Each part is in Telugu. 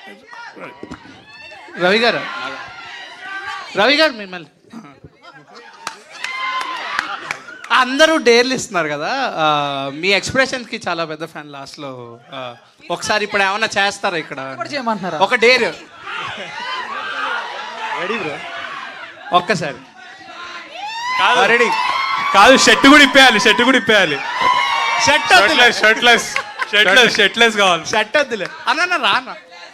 రవి గారు రవి గారు మిమ్మల్ని అందరూ డేర్లు ఇస్తున్నారు కదా ఆ, మీ ఎక్స్ప్రెషన్స్కి చాలా పెద్ద ఫ్యాన్ లాస్ట్లో ఆ, ఒకసారి ఇప్పుడు ఏమన్నా చేస్తారా ఇక్కడ కూడా చేయమంటున్నారా ఒక డేర్ రెడీ బ్రో ఒక్కసారి కాదు రెడీ కాదు షర్ట్ కూడా ఇప్పేయాలి షర్ట్ కూడా ఇప్పేయాలి shirt shirtless shirtless shirtless shirtless కావాలి షర్ట్ వద్దులే అన్న రానా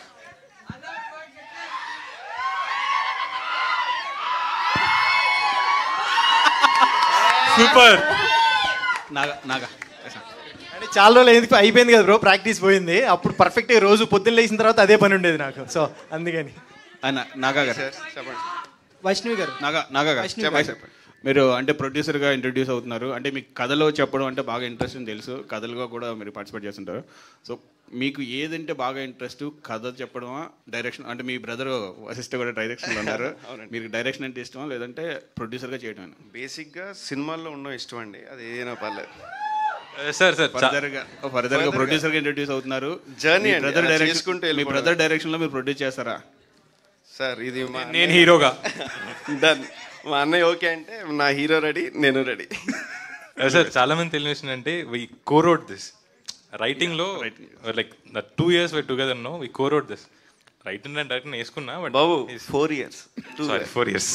సూపర్ నాగా నాగా అంటే చాలా రోజులు ఎందుకు అయిపోయింది కదా బ్రో ప్రాక్టీస్ పోయింది అప్పుడు పర్ఫెక్ట్ రోజు పొద్దున్న లేచిన తర్వాత అదే పని ఉండేది నాకు సో అందుకని అన్న నాగా గారు చెప్పండి వైష్ణవి గారు నాగా నాగా గారు వైష్ణవి చెప్పండి గారు. చెప్పండి మీరు అంటే ప్రొడ్యూసర్గా ఇంట్రడ్యూస్ అవుతున్నారు అంటే మీకు కథలో చెప్పడం అంటే బాగా ఇంట్రెస్ట్ అని తెలుసు కథలుగా కూడా మీరు పార్టిసిపేట్ చేస్తుంటారు సో మీకు ఏదంటే బాగా ఇంట్రెస్ట్ కథ చెప్పడమా డైరెక్షన్ అంటే మీ బ్రదర్ అసిస్ట్ కూడా డైరెక్షన్లో ఉన్నారు మీకు డైరెక్షన్ అంటే ఇష్టమా లేదంటే ప్రొడ్యూసర్గా చేయడం బేసిక్గా సినిమాల్లో ఉండడం ఇష్టం అండి అది ఏదైనా పర్లేదు సార్ సార్ ఫర్దర్గా ఫర్దర్గా ప్రొడ్యూసర్గా ఇంట్రడ్యూస్ అవుతున్నారు Journey మీ అండి, బ్రదర్ అలా డైరెక్షన్ చేసుకుంటూ మీ వెళ్ళిపోవడం. బ్రదర్ డైరెక్షన్లో మీరు ప్రొడ్యూస్ చేస్తారా సార్ ఇది మా నేను హీరోగా డన్ మా అన్నయ్య ఓకే అంటే నా హీరో రెడీ నేను రెడీ సార్ చాలా మంది తెలియని విషయం అంటే వి కోరోడ్ దిస్ రైటింగ్ లో like two years why together no we co-wrote this writing and direct వేసుకున్నా but Babu four years sorry four years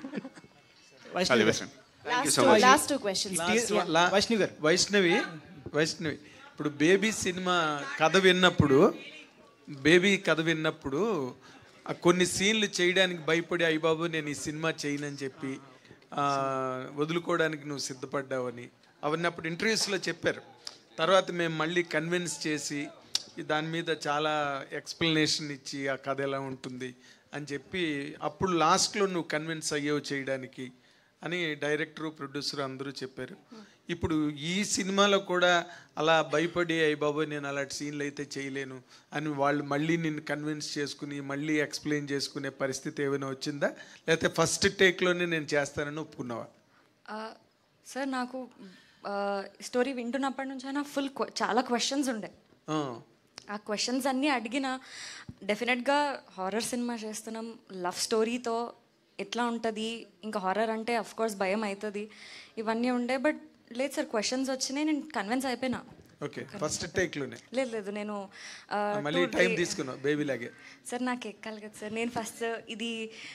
Vaishnavi garu. Thank you Last so two, much last two questions. please. Last one. Yeah. లా- వైష్ణవి గారు వైష్ణవి వైష్ణవి ఇప్పుడు బేబీ సినిమా కథ విన్నప్పుడు బేబీ కథ విన్నప్పుడు ఆ కొన్ని సీన్లు చేయడానికి భయపడి అయ్యబాబు నేను ఈ సినిమా చేయనని చెప్పి ఆ, వదులుకోవడానికి నువ్వు సిద్ధపడ్డావని అవన్నీ అప్పుడు ఇంటర్వ్యూస్లో చెప్పారు తర్వాత మేము మళ్ళీ కన్విన్స్ చేసి ఈ దాని మీద చాలా ఎక్స్ప్లెనేషన్ ఇచ్చి ఆ కథ ఎలా ఉంటుంది అని చెప్పి అప్పుడు లాస్ట్లో నువ్వు కన్విన్స్ అయ్యేవు చేయడానికి అని డైరెక్టరు ప్రొడ్యూసర్ అందరూ చెప్పారు ఇప్పుడు ఈ సినిమాలో కూడా అలా భయపడి అయ్యి బాబోయ్ నేను అలాంటి సీన్లు అయితే చేయలేను అని వాళ్ళు మళ్ళీ నిన్ను కన్విన్స్ చేసుకుని మళ్ళీ ఎక్స్ప్లెయిన్ చేసుకునే పరిస్థితి ఏమైనా వచ్చిందా లేకపోతే ఫస్ట్ టేక్లోనే నేను చేస్తానని ఒప్పుకున్నావా ఆ, సార్ నాకు స్టోరీ వింటున్నప్పటి నుంచి అయినా ఫుల్ చాలా క్వశ్చన్స్ ఉండే ఆ, ఆ క్వశ్చన్స్ అన్నీ అడిగిన డెఫినెట్గా హారర్ సినిమా చేస్తున్నాం లవ్ స్టోరీతో ఎట్లా ఉంటుంది ఇంకా హారర్ అంటే అఫ్ కోర్స్ భయం అవుతుంది ఇవన్నీ ఉండే బట్ లేదు సార్ క్వశ్చన్స్ వచ్చినాయి నేను కన్విన్స్ అయిపోయినా ఓకే ఫస్ట్ టేక్లోనే లేదు లేదు నేను ఆ, మళ్ళీ two టైం day- తీసుకున్నావు బేబీ లాగే సార్ నాకు ఎక్కాలి కదా సార్ నేను ఫస్ట్ ఇది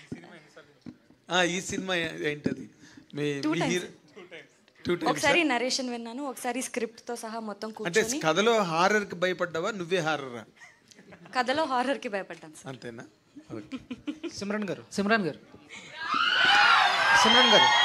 ఆ, ఈ సినిమా ఏ- ఏంటది మీ Two మీ times. హీరో టూ టైమ్స్ ఒకసారి నరేషన్ విన్నాను ఒకసారి స్క్రిప్ట్తో సహా మొత్తం అంటే కూర్చొని కథలో హారర్కి భయపడ్డావా నువ్వే హారరా కథలో హారర్కి భయపడ్డాను సార్ అంతేనా ఓకే సిమ్రన్ గారు సిమ్రన్ గారు సిమ్రన్ గారు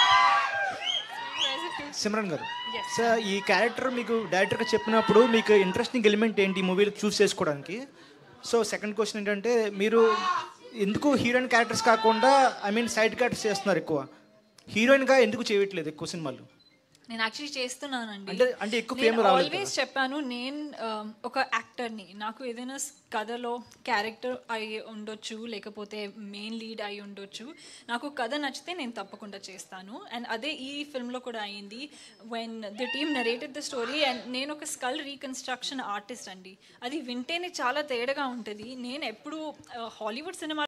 సిమ్రన్ గారు సార్ ఈ క్యారెక్టర్ మీకు డైరెక్టర్గా చెప్పినప్పుడు మీకు ఇంట్రెస్టింగ్ ఎలిమెంట్ ఏంటి ఈ మూవీలో చూస్ చేసుకోవడానికి సో సెకండ్ క్వశ్చన్ ఏంటంటే మీరు ఎందుకు హీరోయిన్ క్యారెక్టర్స్ కాకుండా ఐ మీన్ సైడ్ క్యారెక్టర్స్ చేస్తున్నారు ఎక్కువ హీరోయిన్గా ఎందుకు చేయట్లేదు ఎక్కువ సినిమాలు నేను యాక్చువల్లీ చేస్తున్నానండి అంటే- అంటే ఎక్కువ fame రాలేదు ఆల్వేస్ చెప్పాను నేను um, ఒక యాక్టర్ని నాకు ఏదైనా స్- కథలో క్యారెక్టర్ అయి ఉండొచ్చు లేకపోతే మెయిన్ లీడ్ అయి ఉండొచ్చు నాకు కథ నచ్చితే నేను తప్పకుండా చేస్తాను అండ్ అదే ఈ ఫిల్మ్లో కూడా అయింది when the team narrated the story and నేను ఒక స్కల్ రీకన్స్ట్రక్షన్ ఆర్టిస్ట్ అండి అది వింటేనే చాలా తేడాగా ఉంటుంది నేను ఎప్పుడు హాలీవుడ్ సినిమా